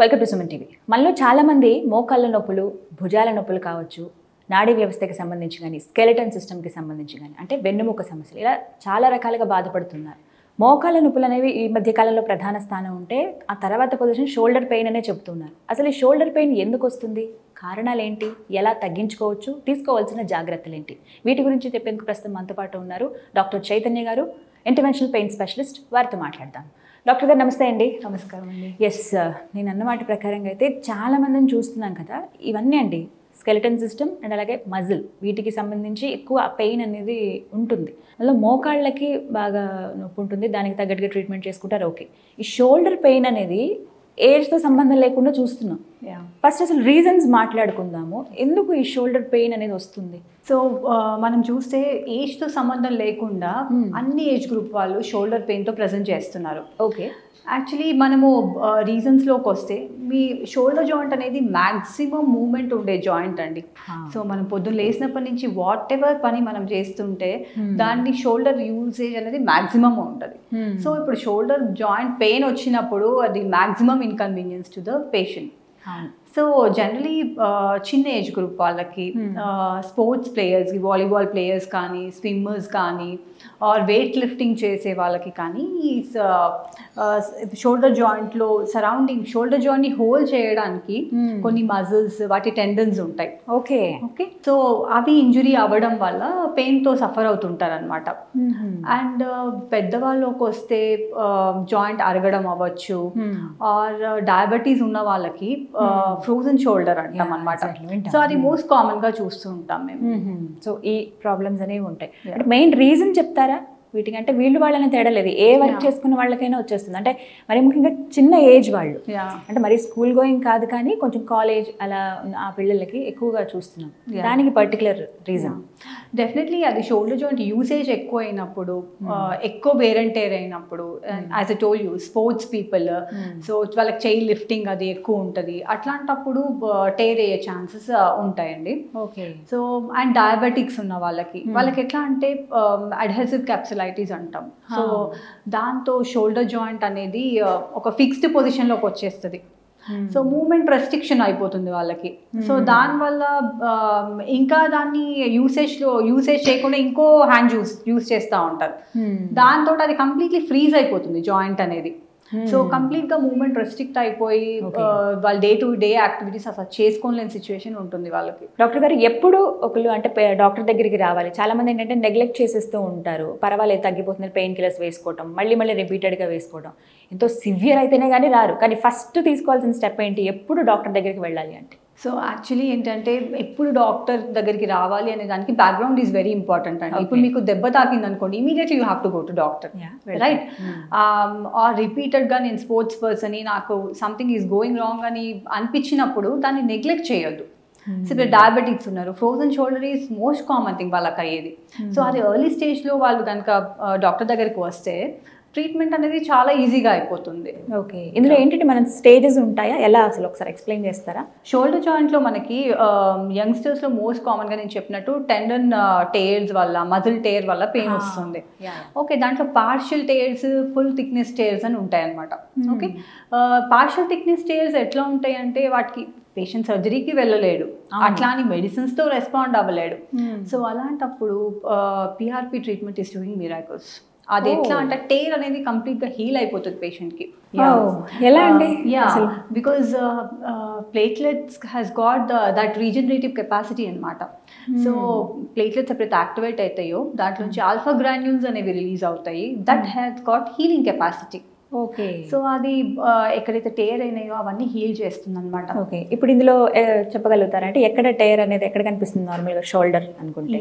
Welcome to Suman TV మనలో చాలామంది మోకాళ్ళ నొప్పులు భుజాల నొప్పులు కావచ్చు నాడీ వ్యవస్థకి సంబంధించి కానీ స్కెలిటన్ సిస్టమ్కి సంబంధించి కానీ అంటే వెన్నుముక సమస్యలు ఇలా చాలా రకాలుగా బాధపడుతున్నారు మోకాళ్ళ నొప్పులు అనేవి ఈ మధ్య కాలంలో ప్రధాన స్థానం ఉంటే ఆ తర్వాత పొజిషన్ షోల్డర్ పెయిన్ అనే చెప్తున్నారు అసలు ఈ షోల్డర్ పెయిన్ ఎందుకు వస్తుంది కారణాలు ఏంటి ఎలా తగ్గించుకోవచ్చు తీసుకోవాల్సిన జాగ్రత్తలు ఏంటి వీటి గురించి చెప్పేందుకు ప్రస్తుతం మనతో పాటు ఉన్నారు డాక్టర్ చైతన్య గారు ఇంటర్వెన్షనల్ పెయిన్ స్పెషలిస్ట్ వారితో మాట్లాడదాం డాక్టర్ గారు నమస్తే అండి నమస్కారం అండి ఎస్ నేను అన్నమాట ప్రకారంగా అయితే చాలా మందిని చూస్తున్నాం కదా ఇవన్నీ అండి స్కెలిటన్ సిస్టమ్ అండ్ అలాగే మజిల్ వీటికి సంబంధించి ఎక్కువ పెయిన్ అనేది ఉంటుంది అందులో మోకాళ్ళకి బాగా నొప్పి ఉంటుంది దానికి తగ్గట్టుగా ట్రీట్మెంట్ చేసుకుంటారు ఓకే ఈ షోల్డర్ పెయిన్ అనేది ఏజ్తో సంబంధం లేకుండా చూస్తున్నాం యా ఫస్ట్ అసలు రీజన్స్ మాట్లాడుకుందాము ఎందుకు ఈ షోల్డర్ పెయిన్ అనేది వస్తుంది సో మనం చూస్తే ఏజ్తో సంబంధం లేకుండా Hmm. అన్ని ఏజ్ గ్రూప్ వాళ్ళు షోల్డర్ పెయిన్తో ప్రజెంట్ చేస్తున్నారు ఓకే యాక్చువల్లీ మనము రీజన్స్లోకి వస్తే మీ షోల్డర్ జాయింట్ అనేది మ్యాక్సిమం మూమెంట్ ఉండే జాయింట్ అండి సో మనం పొద్దున్న లేచినప్పటి నుంచి వాట్ ఎవర్ పని మనం చేస్తుంటే Hmm. దాన్ని షోల్డర్ యూసేజ్ అనేది మ్యాక్సిమం ఉంటుంది సో ఇప్పుడు షోల్డర్ జాయింట్ పెయిన్ వచ్చినప్పుడు అది maximum inconvenience to the patient so generally చిన్న ఏజ్ గ్రూప్ వాళ్ళకి Hmm. స్పోర్ట్స్ ప్లేయర్స్కి వాలీబాల్ ప్లేయర్స్ కానీ స్విమ్మర్స్ కానీ ఆర్ వెయిట్ లిఫ్టింగ్ చేసే వాళ్ళకి కానీ షోల్డర్ జాయింట్లో సరౌండింగ్ షోల్డర్ జాయింట్ని హోల్డ్ చేయడానికి Hmm. కొన్ని మజిల్స్ వాటి టెండన్స్ ఉంటాయి ఓకే ఓకే సో అవి ఇంజురీ అవ్వడం వల్ల పెయిన్తో సఫర్ అవుతుంటారు అనమాట అండ్ పెద్దవాళ్ళకి వస్తే జాయింట్ అరగడం అవ్వచ్చు ఆర్ డయాబెటీస్ ఉన్న వాళ్ళకి ఫ్రోజన్ షోల్డర్ అంటాం Yeah, అనమాట exactly. వింటాం. సో అది మోస్ట్ కామన్ గా చూస్తూ ఉంటాం మేము సో ఈ ప్రాబ్లమ్స్ అనేవి ఉంటాయి Yeah. అంటే మెయిన్ రీజన్ చెప్తారా వీటికి అంటే వీళ్ళు వాళ్ళని తేడా లేదు ఏ వర్క్ Yeah. చేసుకున్న వాళ్ళకైనా వచ్చేస్తుంది అంటే మరి ముఖ్యంగా చిన్న ఏజ్ వాళ్ళు యా అంటే మరి స్కూల్ గోయింగ్ కాదు కానీ కొంచెం కాలేజ్ అలా ఉన్న ఆ పిల్లలకి ఎక్కువగా చూస్తున్నాం Yeah. దానికి పర్టికులర్ రీజన్ డెఫినెట్లీ అది షోల్డర్ జాయింట్ యూసేజ్ ఎక్కువ అయినప్పుడు uh, ఎక్కువ వేరంటేర్ అయినప్పుడు as I told you sports people so వాళ్ళకి చెయ్యి లిఫ్టింగ్ అది ఎక్కువ ఉంటుంది అట్లాంటప్పుడు టేర్ అయ్యే ఛాన్సెస్ ఉంటాయండి ఓకే సో అండ్ డయాబెటిక్స్ ఉన్న వాళ్ళకి వాళ్ళకి ఎట్లా అంటే అడ్హెసివ్ క్యాప్సులైటిస్ అంటాం సో దాంతో షోల్డర్ జాయింట్ అనేది uh, ఒక ఫిక్స్డ్ పొజిషన్లోకి వచ్చేస్తుంది సో మూమెంట్ రెస్ట్రిక్షన్ అయిపోతుంది వాళ్ళకి సో దానివల్ల um, ఇంకా దాన్ని యూసేజ్లో యూసేజ్ చేయకుండా ఇంకో హ్యాండ్ యూస్ యూస్ చేస్తూ ఉంటారు దాంతో అది కంప్లీట్లీ ఫ్రీజ్ అయిపోతుంది జాయింట్ అనేది సో కంప్లీట్ గా మూమెంట్ రెస్ట్రిక్ట్ అయిపోయి Okay. uh, వాళ్ళ డే టు డే యాక్టివిటీస్ అసలు చేసుకోలేని సిచ్యువేషన్ ఉంటుంది వాళ్ళకి డాక్టర్ గారు ఎప్పుడు ఒకళ్ళు అంటే పే- డాక్టర్ దగ్గరికి రావాలి చాలా మంది ఏంటంటే నెగ్లెక్ట్ చేసేస్తూ ఉంటారు పర్వాలేదు తగ్గిపోతుంది పెయిన్ కిల్లర్స్ వేసుకోవటం మళ్ళీ మళ్ళీ రిపీటెడ్గా వేసుకోవడం ఎంతో సివియర్ అయితేనే కానీ రారు కానీ ఫస్ట్ తీసుకోవాల్సిన స్టెప్ ఏంటి ఎప్పుడు డాక్టర్ దగ్గరికి వెళ్ళాలి అంటే సో యాక్చువల్లీ ఏంటంటే ఎప్పుడు డాక్టర్ దగ్గరికి రావాలి అనే దానికి బ్యాక్గ్రౌండ్ ఈజ్ వెరీ ఇంపార్టెంట్ అండి Okay. ఇప్పుడు మీకు దెబ్బ తాకింది అనుకోండి immediately you have to go to doctor right or రిపీటెడ్గా నేను స్పోర్ట్స్ పర్సన్ నాకు సంథింగ్ ఈజ్ గోయింగ్ రాంగ్ అని అనిపించినప్పుడు దాన్ని నెగ్లెక్ట్ చేయొద్దు సో ఇప్పుడు డయాబెటిక్స్ ఉన్నారు frozen shoulder is most common thing వాళ్ళకి అయ్యేది సో అది ఎర్లీ స్టేజ్లో వాళ్ళు కనుక డాక్టర్ దగ్గరికి వస్తే ట్రీట్మెంట్ అనేది చాలా ఈజీగా అయిపోతుంది ఓకే ఇందులో ఏంటంటే మనం స్టేజెస్ ఉంటాయా ఎలా అసలు ఒకసారి ఎక్స్ప్లెయిన్ చేస్తారా షోల్డర్ జాయింట్లో మనకి యంగ్స్టర్స్లో మోస్ట్ కామన్గా నేను చెప్పినట్టు టెండన్ టేర్స్ వల్ల మజిల్ టేర్ వల్ల పెయిన్ వస్తుంది ఓకే దాంట్లో partial tears full thickness tears అని ఉంటాయి అనమాట ఓకే పార్షియల్ థిక్నెస్ టేర్స్ ఎట్లా ఉంటాయి అంటే వాటికి పేషెంట్ సర్జరీకి వెళ్ళలేడు అవును. అట్లా అని మెడిసిన్స్తో రెస్పాండ్ అవ్వలేడు సో అలాంటప్పుడు PRP treatment is doing miracles అది ఎట్లా Oh. అంటే టేర్ అనేది కంప్లీట్గా హీల్ అయిపోతుంది పేషెంట్కి ఎలా అండి యా అసలు because platelets has got that regenerative capacity అనమాట సో ప్లేట్లెట్స్ ఎప్పుడైతే యాక్టివేట్ అవుతాయో దాంట్లో నుంచి ఆల్ఫా గ్రాన్యూల్స్ అనేవి రిలీజ్ అవుతాయి that has got healing capacity okay so అది uh, ఎక్కడైతే టేర్ అయినాయో అవన్నీ హీల్ చేస్తుంది అనమాట ఓకే ఇప్పుడు ఇందులో ఏ, చెప్పగలుగుతారా అంటే ఎక్కడ టైర్ అనేది ఎక్కడ కనిపిస్తుంది నార్మల్గా షోల్డర్ అనుకుంటే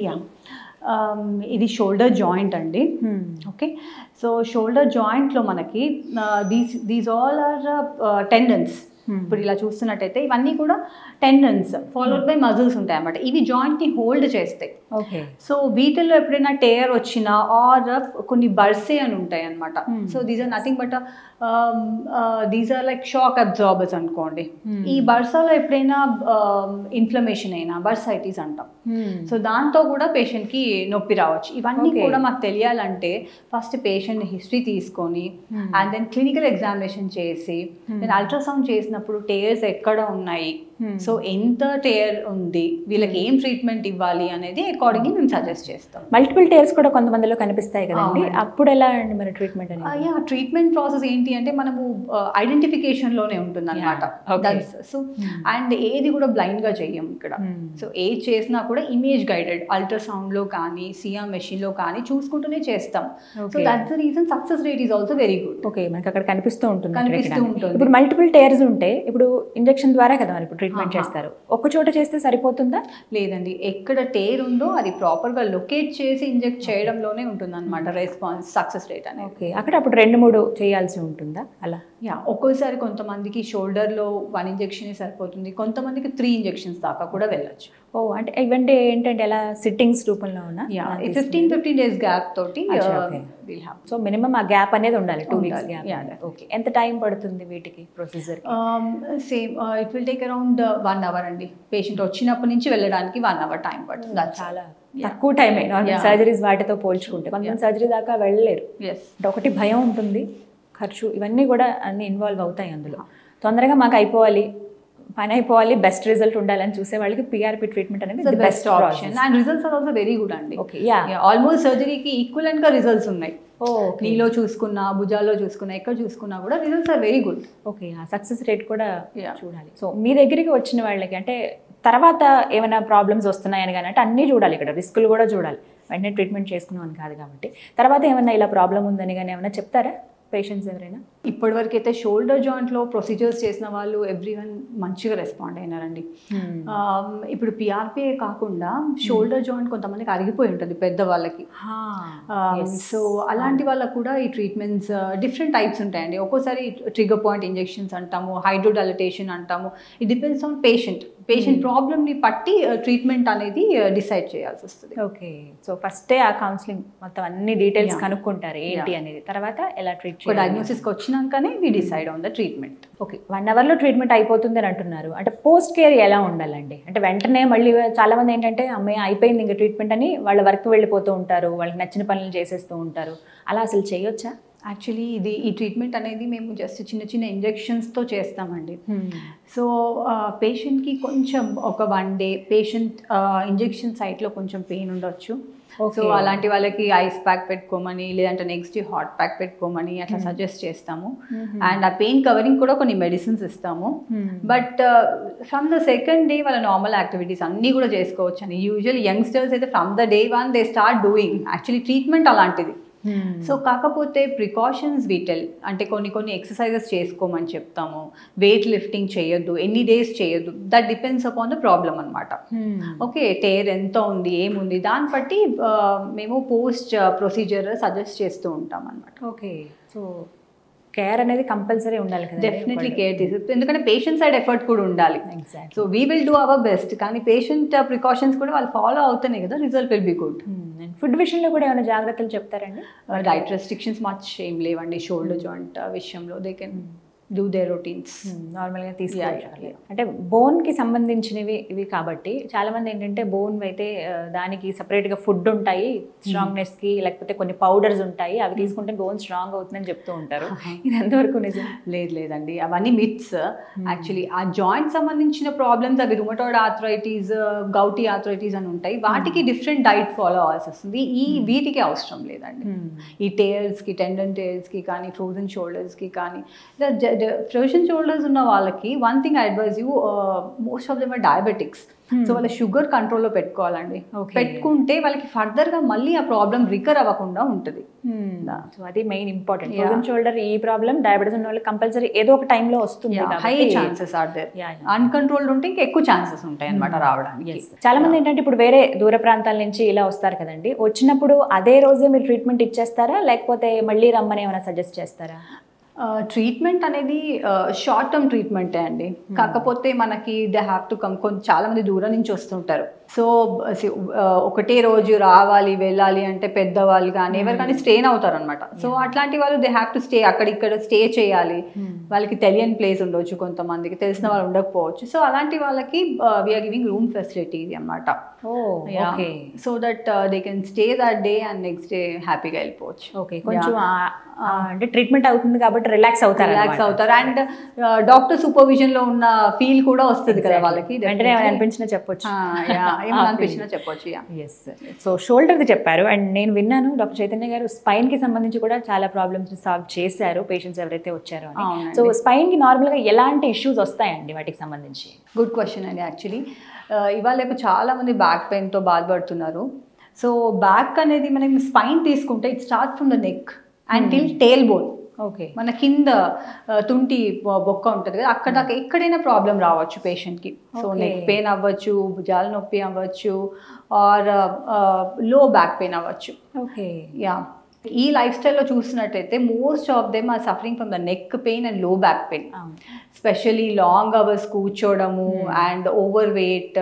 ఇది షోల్డర్ జాయింట్ అండి Hmm. ఓకే సో షోల్డర్ జాయింట్లో మనకి these these all are tendons Hmm. ఇప్పుడు ఇలా చూస్తున్నట్టయితే ఇవన్నీ కూడా టెండన్స్ ఫాలోడ్ బై మజిల్స్ ఉంటాయి అన్నమాట ఇవి జాయింట్ని హోల్డ్ చేస్తాయి ఓకే సో వీటిల్లో ఎప్పుడైనా టేర్ వచ్చినా ఆర్ కొన్ని బర్సే అని ఉంటాయి అనమాట Hmm. So these are nothing but these are like shock absorbers అనుకోండి ఈ బర్సాలో ఎప్పుడైనా ఇన్ఫ్లమేషన్ అయినా బర్సైటిస్ అంటాం సో దాంతో కూడా పేషెంట్కి నొప్పి రావచ్చు ఇవన్నీ Okay. కూడా మాకు తెలియాలంటే ఫస్ట్ పేషెంట్ హిస్టరీ తీసుకొని అండ్ దెన్ క్లినికల్ ఎగ్జామినేషన్ చేసి దెన్ అల్ట్రాసౌండ్ చేసినప్పుడు టేయర్స్ ఎక్కడ ఉన్నాయి సో ఎంత టేయర్ ఉంది వీళ్ళకి ఏం ట్రీట్మెంట్ ఇవ్వాలి అనేది అకార్డింగ్లీ మేము సజెస్ట్ చేస్తాం మల్టిపుల్ టేర్స్ కూడా కొంతమందిలో కనిపిస్తాయి కదండి అవునండి. అప్పుడు ఎలా అండి మరి ట్రీట్మెంట్ అనేది యా ట్రీట్మెంట్ ప్రాసెస్ ఏంటి అంటే మనము ఐడెంటిఫికేషన్ లోనే ఉంటుంది అనమాట Yeah, okay. సో అండ్ ఏది కూడా బ్లైండ్ గా చెయ్యం ఇక్కడ Hmm. సో ఏది చేసినా కూడా ఇమేజ్ గైడెడ్ అల్ట్రాసౌండ్ లో కానీ సియా మెషిన్ లో కానీ చూసుకుంటూనే చేస్తాం so Okay. That's the reason success rate is also very good okay మనకి అక్కడ కనిపిస్తూ ఉంటుంది కనిపిస్తూ ఎక్కడెక్కడ. ఉంటుంది. ఇప్పుడు మల్టిపుల్ టేర్స్ ఉంటే ఇప్పుడు ఇంజెక్షన్ ద్వారా కదా మరి ఇప్పుడు ట్రీట్మెంట్ ఆహా. చేస్తారు ఒక్క చోట చేస్తే సరిపోతుందా లేదండి ఎక్కడ టేర్ ఉందో అది ప్రాపర్ గా లొకేట్ చేసి ఇంజెక్ట్ చేయడంలోనే ఉంటుంది అనమాట రెస్పాన్స్ సక్సెస్ రేట్ అనేది ఓకే అక్కడ అప్పుడు రెండు మూడు చేయాల్సి ఉంటుందా అలా యా ఒక్కోసారి కొంతమందికి షోల్డర్లో వన్ ఇంజెక్షన్ సరిపోతుంది కొంతమందికి త్రీ ఇంజెక్షన్స్ దాకా కూడా వెళ్ళొచ్చు ఓ అంటే ఇవంటే ఏంటంటే ఎలా సిట్టింగ్స్ రూపంలో ఉన్నా yeah fifteen fifteen days gap తోటి అచ్చా, okay. Will have so minimum ఆ గ్యాప్ అనేది ఉండాలి టూ వీక్స్ ఉండాలి. Gap Yeah, definitely. ఓకే ఎంత టైం పడుతుంది వీటికి procedure same it will take around one hour అండి పేషెంట్ వచ్చినప్పటి నుంచి వెళ్ళడానికి వన్ అవర్ టైం పడుతుంది That's all. చాలా తక్కువ టైమే నార్మల్ Yeah. సర్జరీస్ వాటితో పోల్చుకుంటే కొంతమంది సర్జరీ దాకా వెళ్ళలేరు Yes. అంటే ఒకటి భయం ఉంటుంది ఖర్చు ఇవన్నీ కూడా అన్ని ఇన్వాల్వ్ అవుతాయి అందులో తొందరగా మాకు అయిపోవాలి పని అయిపోవాలి బెస్ట్ రిజల్ట్ ఉండాలని చూసే వాళ్ళకి పిఆర్పి ట్రీట్మెంట్ అనేది It's the best best option and results are also very good అండి ఓకే యా ఆల్మోస్ట్ సర్జరీకి ఈక్వలెంట్ గా రిజల్ట్స్ ఉన్నాయి ఓకే నీలో చూసుకున్నా భుజాల్లో చూసుకున్నా ఎక్కడ చూసుకున్నా కూడా results are very good okay ఆ సక్సెస్ రేట్ కూడా Yeah. చూడాలి సో మీ దగ్గరికి వచ్చిన వాళ్ళకి అంటే తర్వాత ఏమైనా ప్రాబ్లమ్స్ వస్తున్నాయని కానీ అంటే అన్నీ చూడాలి ఇక్కడ రిస్కులు కూడా చూడాలి వెంటనే ట్రీట్మెంట్ చేసుకున్నాం అని కాదు కాబట్టి తర్వాత ఏమైనా ఇలా ప్రాబ్లం ఉందని కానీ ఏమైనా చెప్తారా పేషెంట్స్ ఎవరైనా ఇప్పటి వరకు అయితే షోల్డర్ జాయింట్లో ప్రొసీజర్స్ చేసిన వాళ్ళు ఎవ్రీ వన్ మంచిగా రెస్పాండ్ అయినారండి Um, ఇప్పుడు పిఆర్పిఏ కాకుండా షోల్డర్ జాయింట్ కొంతమందికి అరిగిపోయి ఉంటుంది పెద్దవాళ్ళకి సో అలాంటి వాళ్ళకు కూడా ఈ ట్రీట్మెంట్స్ డిఫరెంట్ టైప్స్ ఉంటాయండి ఒక్కోసారి ట్రిగర్ పాయింట్ ఇంజెక్షన్స్ అంటాము హైడ్రోడలటేషన్ అంటాము it depends on patient patient ప్రాబ్లమ్ని పట్టి ట్రీట్మెంట్ అనేది డిసైడ్ చేయాల్సి వస్తుంది ఓకే సో ఫస్టే ఆ కౌన్సిలింగ్ మొత్తం అన్ని డీటెయిల్స్ Yeah. కనుక్కుంటారు ఏంటి Yeah. అనేది తర్వాత ఎలా ట్రీట్ ఒక చేయాలి డయాగ్నోసిస్కి వచ్చినాకనే we decide on the treatment okay one అవర్లో ట్రీట్మెంట్ అయిపోతుంది అని అంటున్నారు అంటే పోస్ట్ కేర్ ఎలా ఉండాలండి అంటే వెంటనే మళ్ళీ చాలా మంది ఏంటంటే అమ్మాయి అయిపోయింది ఇంకా ట్రీట్మెంట్ అని వాళ్ళ వర్క్ వెళ్ళిపోతూ ఉంటారు వాళ్ళకి నచ్చిన పనులు చేసేస్తూ ఉంటారు అలా అసలు చేయొచ్చా యాక్చువల్లీ ఇది ఈ ట్రీట్మెంట్ అనేది మేము జస్ట్ చిన్న చిన్న ఇంజెక్షన్స్తో చేస్తామండి సో పేషెంట్కి కొంచెం ఒక వన్ డే పేషెంట్ ఇంజెక్షన్ సైట్లో కొంచెం పెయిన్ ఉండొచ్చు Okay. సో అలాంటి వాళ్ళకి ఐస్ ప్యాక్ పెట్టుకోమని లేదంటే నెక్స్ట్ హాట్ ప్యాక్ పెట్టుకోమని అట్లా సజెస్ట్ చేస్తాము అండ్ ఆ పెయిన్ కవరింగ్ కూడా కొన్ని మెడిసిన్స్ ఇస్తాము but from the second day వాళ్ళ నార్మల్ యాక్టివిటీస్ అన్నీ కూడా చేసుకోవచ్చు అని యూజువల్ యంగ్స్టర్స్ అయితే from the day one they start doing actually treatment అలాంటిది సో కాకపోతే ప్రికాషన్స్ వీటెల్ అంటే కొన్ని కొన్ని ఎక్సర్సైజెస్ చేసుకోమని చెప్తాము వెయిట్ లిఫ్టింగ్ చేయొద్దు ఎన్ని డేస్ చేయొద్దు that depends upon the problem అనమాట ఓకే టేర్ ఎంత ఉంది ఏముంది దాన్ని బట్టి ఆ, మేము పోస్ట్ ప్రొసీజర్ సజెస్ట్ చేస్తూ ఉంటాం అనమాట ఓకే సో కేర్ అనేది కంపల్సరీ ఉండాలి కదా డెఫినెట్లీ కేర్ తీసు ఎందుకంటే పేషెంట్ సైడ్ ఎఫర్ట్ కూడా ఉండాలి exact so we will do our best కానీ పేషెంట్ ప్రికాషన్స్ కూడా వాళ్ళు ఫాలో అవుతున్నాయి కదా result will be good food విషయంలో కూడా ఏమైనా జాగ్రత్తలు చెప్తారండి డైట్ రెస్ట్రిక్షన్స్ మచ్ ఏం లేవండి షోల్డర్ జాయింట్ విషయంలో they can do they routines నార్మల్గా Yeah, తీసుకోవచ్చు yeah, yeah. అంటే బోన్కి సంబంధించినవి ఇవి కాబట్టి చాలా మంది ఏంటంటే బోన్ అయితే ఆ, దానికి సపరేట్గా ఫుడ్ ఉంటాయి స్ట్రాంగ్నెస్కి లేకపోతే కొన్ని పౌడర్స్ ఉంటాయి అవి తీసుకుంటే బోన్ స్ట్రాంగ్ అవుతుందని చెప్తూ ఉంటారు ఇది ఎంతవరకు నిజం లేదు లేదండి అవన్నీ మిత్స్ యాక్చువల్లీ ఆ జాయింట్ సంబంధించిన ప్రాబ్లమ్స్ అవి రుమటాయిడ్ ఆథరైటీస్ గౌటీ ఆథరైటీస్ అని ఉంటాయి వాటికి డిఫరెంట్ డైట్ ఫాలో అవ్వాల్సి వస్తుంది ఈ వీటికి అవసరం లేదండి ఈ టేర్స్కి టెండన్ టేర్స్కి కానీ ఫ్రోజన్ షోల్డర్స్కి కానీ ఫ్రోజన్ షోల్డర్స్ ఉన్న వాళ్ళకి one thing I advise you most of them are diabetics so వాళ్ళ షుగర్ కంట్రోల్లో పెట్టుకోవాలండి Okay. పెట్టుకుంటే వాళ్ళకి ఫర్దర్గా మళ్ళీ ఆ ప్రాబ్లం రికర్ అవ్వకుండా ఉంటుంది సో అది main important Yeah. Frozen shoulder ఈ ప్రాబ్లం డయాబెటీస్ ఉన్న వాళ్ళకి కంపల్సరీ ఏదో ఒక టైంలో వస్తుంది హై కాబట్టి- chances are there Yeah, yeah. Uncontrolled ఉంటే ఇంకా ఎక్కువ ఛాన్సెస్ ఉంటాయి అనమాట రావడానికి Yes. చాలా మంది ఏంటంటే ఇప్పుడు వేరే దూర ప్రాంతాల నుంచి ఇలా వస్తారు కదండి వచ్చినప్పుడు అదే రోజే మీరు ట్రీట్మెంట్ ఇచ్చేస్తారా లేకపోతే మళ్ళీ రమ్మని ఏమైనా సజెస్ట్ చేస్తారా ట్రీట్మెంట్ అనేది షార్ట్ టర్మ్ ట్రీట్మెంటే అండి కాకపోతే మనకి దే హ్యావ్ టు కమ్ కొంచెం చాలా మంది దూరం నుంచి వస్తుంటారు సో ఒకటే రోజు రావాలి వెళ్ళాలి అంటే పెద్దవాళ్ళు కానీ ఎవరు కానీ స్టేన్ అవుతారు అనమాట సో అట్లాంటి వాళ్ళు దే హ్యావ్ టు స్టే అక్కడ ఇక్కడ స్టే చేయాలి వాళ్ళకి తెలియని ప్లేస్ ఉండొచ్చు కొంతమందికి తెలిసిన వాళ్ళు ఉండకపోవచ్చు సో అలాంటి వాళ్ళకి వీఆర్ గివింగ్ రూమ్ ఫెసిలిటీ అనమాట oh okay so that they can stay that day and next day హ్యాపీగా వెళ్ళిపోవచ్చు ఓకే కొంచెం ఆ- ఆ అంటే ట్రీట్మెంట్ అవుతుంది కాబట్టి రిలాక్స్ అవుతారు రిలాక్స్ అన్నమాట. అవుతారు అండ్ డాక్టర్ సూపర్విజన్ లో ఉన్న ఫీల్ కూడా వస్తుంది కదా వాళ్ళకి వెంటనే ఏమైనా అనిపించినా చెప్పొచ్చు ఏమైనా అనిపించినా చెప్పొచ్చు యా ఎస్ సో షోల్డర్ది చెప్పారు అండ్ నేను విన్నాను డాక్టర్ చైతన్య గారు స్పైన్ కి సంబంధించి కూడా చాలా ప్రాబ్లమ్స్ సాల్వ్ చేశారు పేషెంట్స్ ఎవరైతే వచ్చారో అని అవునండి. సో స్పైన్ కి నార్మల్ గా ఎలాంటి ఇష్యూస్ వస్తాయండి వాటికి సంబంధించి గుడ్ క్వశ్చన్ అండి యాక్చువల్లీ ఇవాళ రేపు చాలా మంది బ్యాక్ పెయిన్తో బాధపడుతున్నారు సో బ్యాక్ అనేది మనం స్పైన్ తీసుకుంటే it start from the neck and till tail bone okay మన కింద ఆ, తుంటి బొ- బొక్క ఉంటుంది కదా అక్కడ దాకా ఎక్కడైనా ప్రాబ్లం రావచ్చు పేషెంట్కి సో Okay. నెక్ పెయిన్ అవ్వచ్చు భుజాల నొప్పి అవ్వచ్చు ఆర్ లో బ్యాక్ పెయిన్ అవ్వచ్చు ఓకే యా ఈ లైఫ్ స్టైల్లో చూసినట్టయితే most of them are suffering from the neck pain and low back pain specially long hours కూర్చోవడము and over weight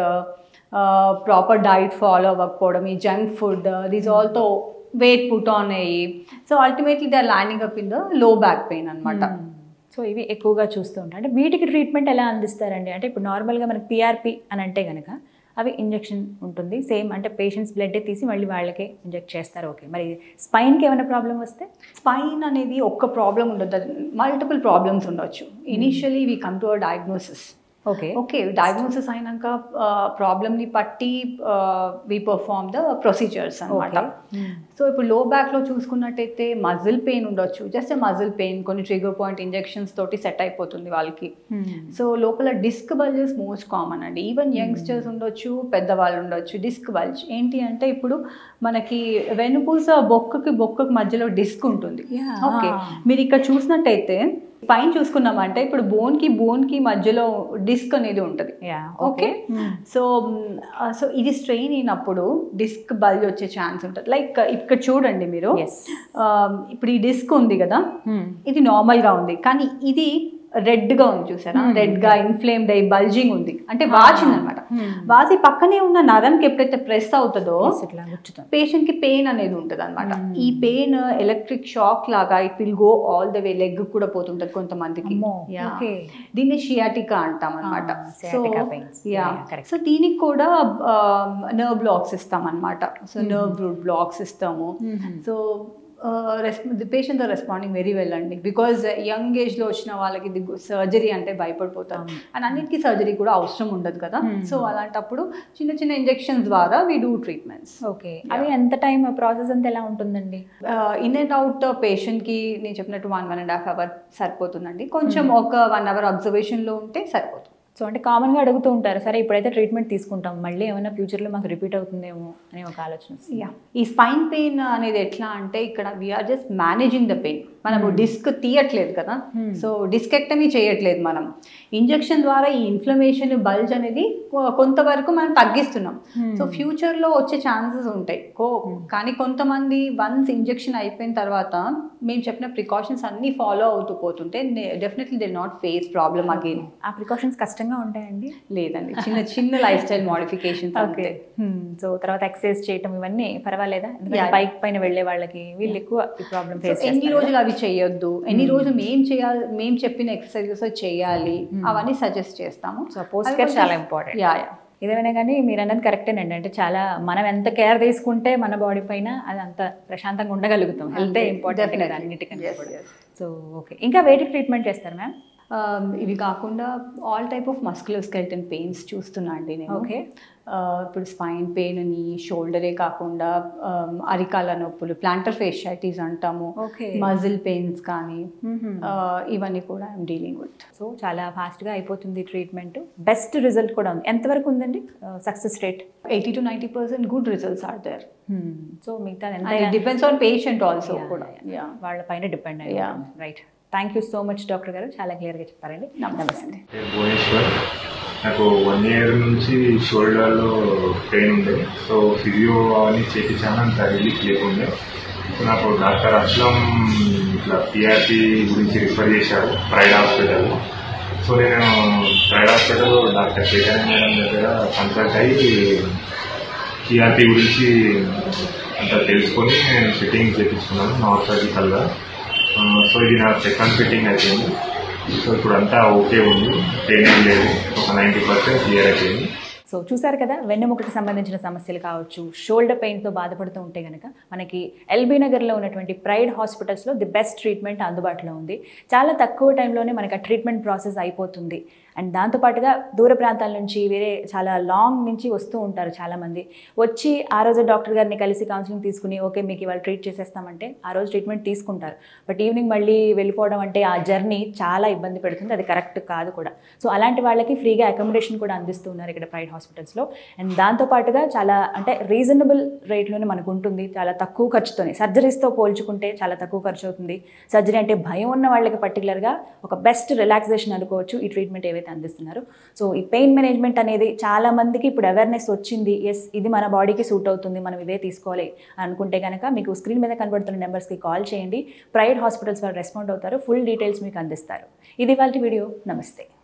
proper diet follow అవ్వకపోవడం ఈ junk food these all to weight put on అయ్యి so ultimately they are landing up in the low back pain అనమాట so ఇవి ఎక్కువగా చూస్తూ ఉంటాం అంటే వీటికి ట్రీట్మెంట్ ఎలా అందిస్తారండి అంటే ఇప్పుడు నార్మల్గా మనకి పిఆర్పి అని అంటే కనుక అవి ఇంజెక్షన్ ఉంటుంది సేమ్ అంటే పేషెంట్స్ బ్లడ్ తీసి మళ్ళీ వాళ్ళకే ఇంజెక్ట్ చేస్తారు ఓకే మరి స్పైన్కి ఏమైనా ప్రాబ్లం వస్తే స్పైన్ అనేది ఒక్క ప్రాబ్లం ఉండదు మల్టిపుల్ ప్రాబ్లమ్స్ ఉండొచ్చు initially we come to our diagnosis okay okay diagnosis అయినాక ప్రాబ్లమ్ని పట్టి వి పర్ఫార్మ్ ద ప్రొసీజర్స్ అనమాట సో ఇప్పుడు లో బ్యాక్లో చూసుకున్నట్టయితే మజిల్ పెయిన్ ఉండొచ్చు జస్ట్ మజిల్ పెయిన్ కొన్ని ట్రిగర్ పాయింట్ ఇంజెక్షన్స్ తోటి సెట్ అయిపోతుంది వాళ్ళకి సో లోపల డిస్క్ బల్జెస్ మోస్ట్ కామన్ అండి ఈవెన్ యంగ్స్టర్స్ ఉండొచ్చు పెద్దవాళ్ళు ఉండొచ్చు డిస్క్ బల్జ్ ఏంటి అంటే ఇప్పుడు మనకి వెనుపూస బొక్కకి బొక్కకి మధ్యలో డిస్క్ ఉంటుంది Yeah. ఓకే మీరు ఇక్కడ చూసినట్టయితే పైన చూసుకున్నామంటే ఇప్పుడు బోన్ కి బోన్ కి మధ్యలో డిస్క్ అనేది ఉంటుంది యా ఓకే సో సో ఇది స్ట్రెయిన్ అయినప్పుడు డిస్క్ బల్జ్ వచ్చే ఛాన్స్ ఉంటుంది లైక్ ఇక్కడ చూడండి మీరు ఎస్ ఆ, ఇప్పుడు ఈ డిస్క్ ఉంది కదా ఇది నార్మల్ గా ఉంది కానీ ఇది రెడ్ గా ఉంది చూసారా Hmm. రెడ్ గా ఇన్ఫ్లేమ్డ్ అయ్యి బల్జింగ్ ఉంది అంటే వాచింది అనమాట Hmm. వాసి పక్కనే ఉన్న నరంకి ఎప్పుడైతే ప్రెస్ అవుతుందో ఇట్లా గుచ్చుతుంది పేషెంట్ కి పెయిన్ అనేది ఉంటుంది అనమాట Hmm. ఈ పెయిన్ ఎలక్ట్రిక్ షాక్ లాగా it will go all the way leg కూడా పోతుంటది కొంతమందికి అమ్మో Yeah. ఓకే దీన్ని షియాటికా అంటాం అనమాట Ah, so sciatica pains. Yeah Yeah, correct. So దీనికి కూడా నర్వ్ బ్లాక్స్ ఇస్తాం అనమాట సో నర్వ్ రూట్ బ్లాక్స్ ఇస్తాము so the patient are responding very well అండి బికాజ్ యంగ్ ఏజ్లో వచ్చిన వాళ్ళకి సర్జరీ అంటే భయపడిపోతారు అవును. అండ్ అన్నిటికీ సర్జరీ కూడా అవసరం ఉండదు కదా Hmm. సో అలాంటప్పుడు చిన్న చిన్న ఇంజెక్షన్స్ ద్వారా వీ డూ ట్రీట్మెంట్స్ ఓకే అవి ఎంత టైం ప్రాసెస్ అంతా ఎలా ఉంటుందండి ఇన్ అండ్ అవుట్ పేషెంట్కి నేను చెప్పినట్టు one one and half hour సరిపోతుందండి కొంచెం ఒక వన్ అవర్ అబ్జర్వేషన్లో ఉంటే సరిపోతుంది సో అంటే కామన్గా అడుగుతూ ఉంటారు సరే ఇప్పుడైతే ట్రీట్మెంట్ తీసుకుంటాం మళ్ళీ ఏమైనా ఫ్యూచర్లో మాకు రిపీట్ అవుతుందేమో అని ఒక ఆలోచన వస్తుంది. యా ఈ స్పైన్ పెయిన్ అనేది ఎట్లా అంటే ఇక్కడ we are just managing the pain మనము డిస్క్ తీయట్లేదు కదా Hmm. సో డిస్కెక్టమీ చేయట్లేదు మనం ఇంజెక్షన్ ద్వారా ఈ ఇన్ఫ్లమేషన్ బల్జ్ అనేది కొ- కొంతవరకు మనం తగ్గిస్తున్నాం Hmm. సో ఫ్యూచర్లో వచ్చే ఛాన్సెస్ ఉంటాయి కో కానీ కొంతమంది వన్స్ ఇంజెక్షన్ అయిపోయిన తర్వాత మేము చెప్పిన ప్రికాషన్స్ అన్నీ ఫాలో అవుతూ పోతుంటే definitely they not face problem again ఆ ప్రికాషన్స్ కష్టంగా ఉంటాయండి లేదండి చిన్న చిన్న లైఫ్ స్టైల్ మోడిఫికేషన్స్ ఓకే అంతే సో తర్వాత ఎక్సర్సైజ్ చేయటం ఇవన్నీ పర్వాలేదా ఎందుకంటే Yeah. బైక్ పైన వెళ్ళే వాళ్ళకి వీళ్ళు ఎక్కువ ఈ ప్రాబ్లం సో ఫేస్ ఎన్ని రోజులు అవి చేయొద్దు ఎన్ని రోజులు మేం చేయాలి మేము చెప్పిన ఎక్సర్సైజెస్ చేయాలి అవన్నీ సజెస్ట్ చేస్తాము సో పోస్ట్ కేర్ చాలా ఇంపార్టెంట్ యా యా ఏదైనా కానీ మీరు అన్నది కరెక్టేనండి అంటే చాలా మనం ఎంత కేర్ తీసుకుంటే మన బాడీ పైన అది అంత ప్రశాంతంగా ఉండగలుగుతాం హెల్త్ అంతే, ఇంపార్టెంట్ definitely. అన్నిటికన్నా Yes, కూడా yes. సో ఓకే ఇంకా వేటికి ట్రీట్మెంట్ చేస్తారు మ్యామ్ Um, ఇవి కాకుండా all type of muscular skeleton pains చూస్తున్నా అండి నేను Okay. Uh, ఇప్పుడు స్పైన్ పెయిన్ ని షోల్డరే కాకుండా um, అరికాల నొప్పులు ప్లాంటర్ ఫేషియాటిస్ అంటాము Okay. మజిల్ పెయిన్స్ కానీ Mhm. uh, ఇవన్నీ కూడా ఐఎమ్ డీలింగ్ విత్ సో చాలా ఫాస్ట్గా అయిపోతుంది ట్రీట్మెంట్ బెస్ట్ రిజల్ట్ కూడా ఉంది ఎంతవరకు ఉందండి success rate eighty to ninety percent good results are there so మిగతా అండ్ ఎంత it depends on patient also కూడా యా వాళ్ళ పైన డిపెండ్ అయ్యి Yeah. Right thank you so much doctor గారు చాలా క్లియర్గా చెప్పారండి నమస్తే అండి పేరు భువనేశ్వర్ నాకు వన్ ఇయర్ నుంచి షోల్డర్లో పెయిన్ ఉండే సో ఫిజియో అని చేపించాను అంత రిలీఫ్ లేకుండే సో నాకు డాక్టర్ అస్లం ఇట్లా పిఆర్పి గురించి రిఫర్ చేశారు ప్రైడ్ హాస్పిటల్ సో నేను Pride hospital doctor Chaitanya madam దగ్గర కన్సల్ట్ అయ్యి టీఆర్పీ గురించి అంతా తెలుసుకొని నేను ఫిట్టింగ్ చేయించుకున్నాను నాన్ సర్జికల్గా సో ఇది నా సెకండ్ ఫిట్టింగ్ అయిపోయింది సో ఇప్పుడు అంతా ఓకే ఉంది పెయిన్ ఏం లేదు ఒక నైంటీ పర్సెంట్ క్లియర్ అయిపోయింది సో చూసారు కదా వెన్నెముకకి సంబంధించిన సమస్యలు కావచ్చు షోల్డర్ పెయిన్తో బాధపడుతూ ఉంటే కనుక మనకి ఎల్బీ నగర్లో ఉన్నటువంటి ప్రైడ్ హాస్పిటల్స్లో ది బెస్ట్ ట్రీట్మెంట్ అందుబాటులో ఉంది చాలా తక్కువ టైంలోనే మనకి ఆ ట్రీట్మెంట్ ప్రాసెస్ అయిపోతుంది అండ్ దాంతోపాటుగా దూర ప్రాంతాల నుంచి వేరే చాలా లాంగ్ నుంచి వస్తూ ఉంటారు చాలామంది వచ్చి ఆ రోజు డాక్టర్ గారిని కలిసి కౌన్సిలింగ్ తీసుకుని ఓకే మీకు ఇవాళ ట్రీట్ చేసేస్తామంటే ఆ రోజు ట్రీట్మెంట్ తీసుకుంటారు బట్ ఈవినింగ్ మళ్ళీ వెళ్ళిపోవడం అంటే ఆ జర్నీ చాలా ఇబ్బంది పెడుతుంది అది కరెక్ట్ కాదు కూడా సో అలాంటి వాళ్ళకి ఫ్రీగా అకామిడేషన్ కూడా అందిస్తున్నారు ఇక్కడ ప్రైవేట్ హాస్పిటల్స్లో అండ్ దాంతోపాటుగా చాలా అంటే రీజనబుల్ రేట్లోనే మనకు ఉంటుంది చాలా తక్కువ ఖర్చుతోనే సర్జరీస్తో పోల్చుకుంటే చాలా తక్కువ ఖర్చు అవుతుంది సర్జరీ అంటే భయం ఉన్న వాళ్ళకి పర్టికులర్గా ఒక బెస్ట్ రిలాక్సేషన్ అనుకోవచ్చు ఈ ట్రీట్మెంట్ ఏవైతే అందిస్తున్నారు సో ఈ పెయిన్ మేనేజ్మెంట్ అనేది చాలా మందికి ఇప్పుడు అవేర్నెస్ వచ్చింది ఎస్ ఇది మన బాడీకి సూట్ అవుతుంది మనం ఇదే తీసుకోవాలి అనుకుంటే కనుక మీకు స్క్రీన్ మీద కనబడుతున్న నెంబర్స్కి కాల్ చేయండి ప్రైవేట్ హాస్పిటల్స్ వాళ్ళు రెస్పాండ్ అవుతారు ఫుల్ డీటెయిల్స్ మీకు అందిస్తారు ఇది వాళ్ళ వీడియో నమస్తే